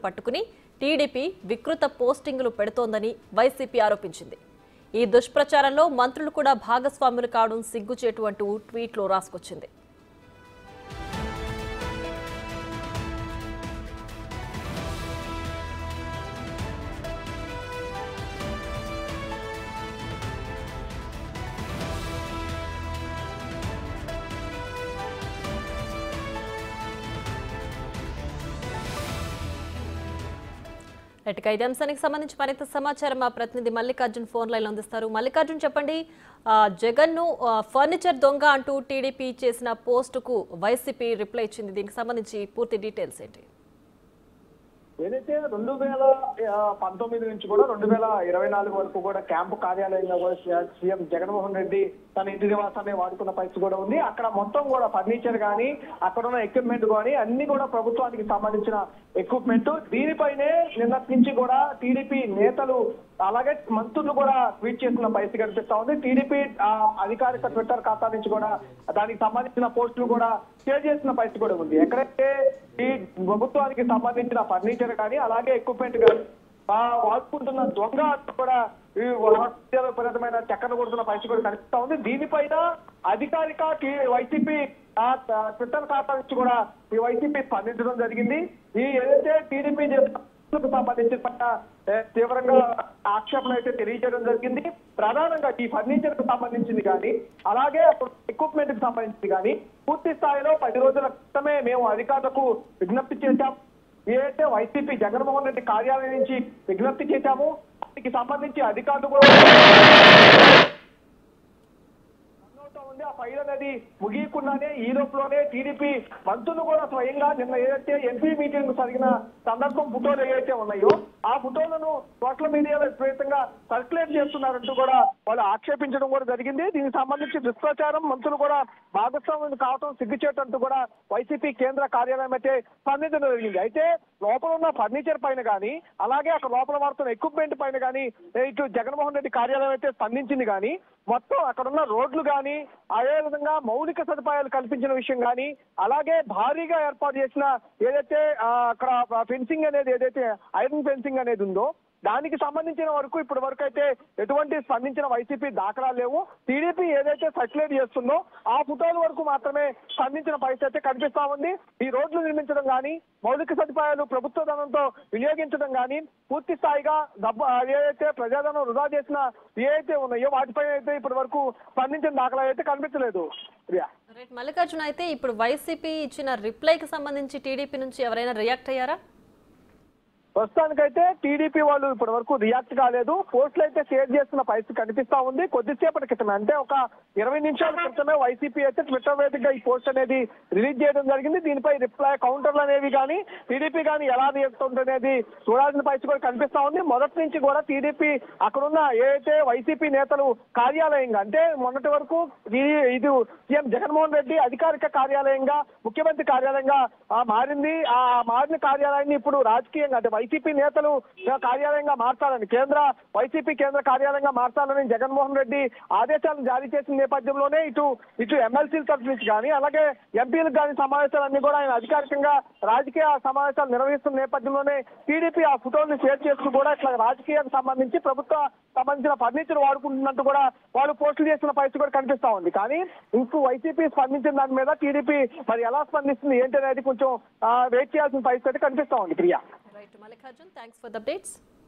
పట్టుకుని టీడీపీ వికృత పోస్టింగులు పెడుతోందని వైసీపీ ఆరోపించింది ఈ దుష్ప్రచారంలో మంత్రులు కూడా భాగస్వాములు కావడం సిగ్గుచేటు అంటూ ట్వీట్లో రాసుకొచ్చింది రైట్గా ఇదే అంశానికి సంబంధించి మరింత సమాచారం మా ప్రతినిధి మల్లికార్జున్ ఫోన్ లైన్ అందిస్తారు మల్లికార్జున్ చెప్పండి ఆ, జగన్ను ఆ, ఫర్నిచర్ దొంగ అంటూ టీడీపీ చేసిన పోస్టుకు వైసీపీ రిప్లై ఇచ్చింది దీనికి సంబంధించి పూర్తి డీటెయిల్స్ ఏంటి ఏదైతే రెండు వేల ఆ, పంతొమ్మిది నుంచి కూడా రెండు వేల ఇరవై నాలుగు వరకు కూడా క్యాంపు కార్యాలయంగా కూడా సీ- సీఎం జగన్మోహన్ రెడ్డి తన ఇంటి నివాసాన్ని వాడుకున్న పరిస్థితి కూడా ఉంది అక్కడ మొత్తం కూడా ఫర్నిచర్ కానీ అక్కడ ఉన్న ఎక్విప్మెంట్ కానీ అన్ని కూడా ప్రభుత్వానికి సంబంధించిన ఎక్విప్మెంట్ దీనిపైనే నిన్నటి నుంచి కూడా టీడీపీ నేతలు అలాగే మంత్రులు కూడా ట్వీట్ చేస్తున్న పరిస్థితి కనిపిస్తా ఉంది టీడీపీ ఆ, అధికారిక ట్విట్టర్ ఖాతా నుంచి కూడా దానికి సంబంధించిన పోస్టులు కూడా షేర్ చేస్తున్న పరిస్థితి కూడా ఉంది ఎక్కడైతే ఈ ప్రభుత్వానికి సంబంధించిన ఫర్నిచర్ కానీ అలాగే ఎక్విప్మెంట్ కానీ ఆ, వాడుకుంటున్న దొంగ అంటూ కూడా ఈ హత్యల విపరీతమైన చక్కర కొడుతున్న పరిస్థితి కూడా కనిపిస్తా ఉంది దీనిపైన అధికారిక టీ- వైసీపీ ఆ, త- ట్విట్టర్ ఖాతా నుంచి కూడా ఈ వైసీపీ స్పందించడం జరిగింది ఈ ఏదైతే టీడీపీ చేస్తున్న కు సంబంధించి పట్ల ఏ, తీవ్రంగా ఆక్షేపణ అయితే తెలియజేయడం జరిగింది ప్రధానంగా ఈ ఫర్నిచర్ కు సంబంధించింది కానీ అలాగే ఎక్విప్మెంట్ కు సంబంధించింది కానీ పూర్తి స్థాయిలో పది రోజుల క్రితమే మేము అధికారులకు విజ్ఞప్తి చేశాం ఏదైతే వైసీపీ జగన్మోహన్ రెడ్డి కార్యాలయం నుంచి విజ్ఞప్తి చేశాము దానికి సంబంధించి అధికారులు కూడా అవుతా ఉంది ఆ ఫైల్ అనేది ముగియకుండానే ఈ లోపలనే టీడీపీ మంత్రులు కూడా స్వయంగా నిన్న ఏదైతే ఎంపీ మీటింగ్ జరిగిన సందర్భం ఫోటోలు ఏవైతే ఉన్నాయో ఆ ఫోటోలను సోషల్ మీడియాలో విపరీతంగా సర్క్యులేట్ చేస్తున్నారంటూ కూడా వాళ్ళు ఆక్షేపించడం కూడా జరిగింది దీనికి సంబంధించి దుష్ప్రచారం మంత్రులు కూడా భాగస్వామ్యం కావటం సిగ్గుచేటంటూ కూడా వైసీపీ కేంద్ర కార్యాలయం అయితే స్పందించడం జరిగింది అయితే లోపల ఉన్న ఫర్నిచర్ పైన కానీ అలాగే అక్కడ లోపల వాడుతున్న ఎక్విప్మెంట్ పైన కానీ ఇటు జగన్మోహన్ రెడ్డి కార్యాలయం అయితే స్పందించింది కానీ మొత్తం అక్కడ ఉన్న రోడ్లు కానీ అదే విధంగా మౌలిక సదుపాయాలు కల్పించిన విషయం కానీ అలాగే భారీగా ఏర్పాటు చేసిన ఏదైతే ఆ, అక్కడ ఫెన్సింగ్ అనేది ఏదైతే ఐరన్ ఫెన్సింగ్ అనేది ఉందో దానికి సంబంధించిన వరకు ఇప్పటి వరకు అయితే ఎటువంటి స్పందించిన వైసీపీ దాఖలాలు లేవు టీడీపీ ఏదైతే సర్క్యులేట్ చేస్తుందో ఆ ఫోటోల వరకు మాత్రమే స్పందించిన పరిస్థితి అయితే కనిపిస్తా ఉంది ఈ రోడ్లు నిర్మించడం కానీ మౌలిక సదుపాయాలు ప్రభుత్వ ధనంతో వినియోగించడం కానీ పూర్తి స్థాయిగా డబ్బు ఏదైతే ప్రజాధనం వృధా చేసిన ఏవైతే ఉన్నాయో వాటిపై అయితే ఇప్పటి వరకు స్పందించిన దాఖలా అయితే కనిపించలేదు ప్రియా రైట్ మల్లికార్జున్ అయితే ఇప్పుడు వైసీపీ ఇచ్చిన రిప్లైకి సంబంధించి టీడీపీ నుంచి ఎవరైనా రియాక్ట్ అయ్యారా ప్రస్తుతానికైతే టీడీపీ వాళ్ళు ఇప్పటి వరకు రియాక్ట్ కాలేదు పోస్టులు అయితే షేర్ చేస్తున్న పరిస్థితి కనిపిస్తా ఉంది కొద్దిసేపటి క్రితమే అంటే ఒక ఇరవై నిమిషాల క్రితమే వైసీపీ అయితే ట్విట్టర్ వేదికగా ఈ పోస్ట్ అనేది రిలీజ్ చేయడం జరిగింది దీనిపై రిప్లై కౌంటర్లు అనేవి కానీ టీడీపీ కానీ ఎలా రియాక్ట్ ఉంటుంది చూడాల్సిన పరిస్థితి కూడా కనిపిస్తా ఉంది మొదటి నుంచి కూడా టీడీపీ అక్కడున్న ఏదైతే వైసీపీ నేతలు కార్యాలయంగా అంటే మొన్నటి వరకు ఈ- ఇది సీఎం జగన్మోహన్ రెడ్డి అధికారిక కార్యాలయంగా ముఖ్యమంత్రి కార్యాలయంగా ఆ, మారింది ఆ మారిన కార్యాలయాన్ని ఇప్పుడు రాజకీయంగా అంటే వైసీపీ నేతలు కార్యాలయంగా మార్చాలని కేంద్ర వైసీపీ కేంద్ర కార్యాలయంగా మార్చాలని జగన్మోహన్ రెడ్డి ఆదేశాలను జారీ చేసిన నేపథ్యంలోనే ఇటు ఇటు ఎమ్మెల్సీల తరఫు నుంచి కానీ అలాగే ఎంపీలకు కానీ సమావేశాలన్నీ కూడా ఆయన అధికారికంగా రాజకీయ సమావేశాలు నిర్వహిస్తున్న నేపథ్యంలోనే టీడీపీ ఆ ఫోటోల్ని షేర్ చేస్తూ కూడా ఇట్లా రాజకీయానికి సంబంధించి ప్రభుత్వ సంబంధించిన ఫర్నిచర్ వాడుకుంటున్నట్టు కూడా వాళ్ళు పోస్టులు చేస్తున్న పరిస్థితి కూడా కనిపిస్తా ఉంది కానీ ఇంకూ వైసీపీ స్పందించిన దాని మీద టీడీపీ మరి ఎలా స్పందిస్తుంది ఏంటి అనేది కొంచెం వెయిట్ చేయాల్సిన పరిస్థితి అయితే కనిపిస్తా ఉంది Priya right Mallikarjun thanks for the updates